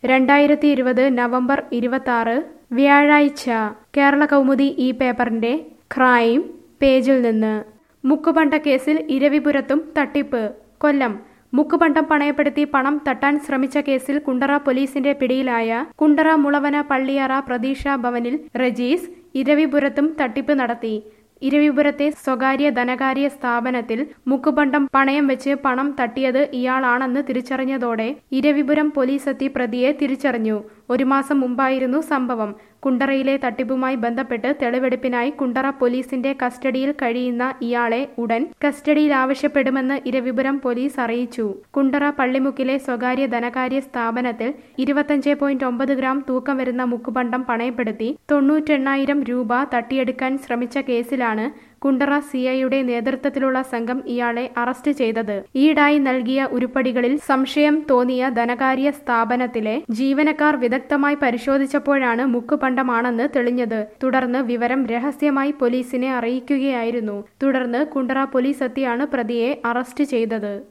രണ്ടായിരത്തി ഇരുപത് നവംബർ ഇരുപത്തി വ്യാഴാഴ്ച കേരള കൗമുദി ഈ പേപ്പറിന്റെ ക്രൈം പേജിൽ നിന്ന് മുക്കുപണ്ട കേസിൽ ഇരവിപുരത്തും തട്ടിപ്പ് കൊല്ലം മുക്കുപണ്ടം പണയപ്പെടുത്തി പണം തട്ടാൻ ശ്രമിച്ച കേസിൽ കുണ്ടറ പോലീസിന്റെ പിടിയിലായ കുണ്ടറ മുളവന പള്ളിയറ പ്രതീക്ഷ ഭവനിൽ റജീസ് ഇരവിപുരത്തും തട്ടിപ്പ് നടത്തി ഇരവിപുരത്തെ സ്വകാര്യ ധനകാര്യ സ്ഥാപനത്തിൽ മുക്കുപണ്ടം പണയം വെച്ച് പണം തട്ടിയത് ഇയാളാണെന്ന് തിരിച്ചറിഞ്ഞതോടെ ഇരവിപുരം പോലീസെത്തി പ്രതിയെ തിരിച്ചറിഞ്ഞു ഒരു മാസം മുമ്പായിരുന്നു സംഭവം കുണ്ടറയിലെ തട്ടിപ്പുമായി ബന്ധപ്പെട്ട് തെളിവെടുപ്പിനായി കുണ്ടറ പോലീസിന്റെ കസ്റ്റഡിയിൽ കഴിയുന്ന ഇയാളെ ഉടൻ കസ്റ്റഡിയിൽ ആവശ്യപ്പെടുമെന്ന് ഇരവിപുരം പോലീസ് അറിയിച്ചു കുണ്ടറ പള്ളിമുക്കിലെ സ്വകാര്യ ധനകാര്യ സ്ഥാപനത്തിൽ ഇരുപത്തഞ്ച് പോയിന്റ് ഒമ്പത് ഗ്രാം തൂക്കം വരുന്ന മുക്കുപണ്ടം പണയപ്പെടുത്തി തൊണ്ണൂറ്റെണ്ണായിരം രൂപ തട്ടിയെടുക്കാൻ ശ്രമിച്ച കേസിലാണ് കുണ്ടറ സിഐയുടെ നേതൃത്വത്തിലുള്ള സംഘം ഇയാളെ അറസ്റ്റ് ചെയ്തത് ഈടായി നൽകിയ ഉരുപ്പടികളിൽ സംശയം തോന്നിയ ധനകാര്യ സ്ഥാപനത്തിലെ ജീവനക്കാർ വിദഗ്ധമായി പരിശോധിച്ചപ്പോഴാണ് മുക്കുപണ്ടമാണെന്ന് തെളിഞ്ഞത് തുടർന്ന് വിവരം രഹസ്യമായി പോലീസിനെ അറിയിക്കുകയായിരുന്നു തുടർന്ന് കുണ്ടറ പോലീസ് എത്തിയാണ് പ്രതിയെ അറസ്റ്റ് ചെയ്തത്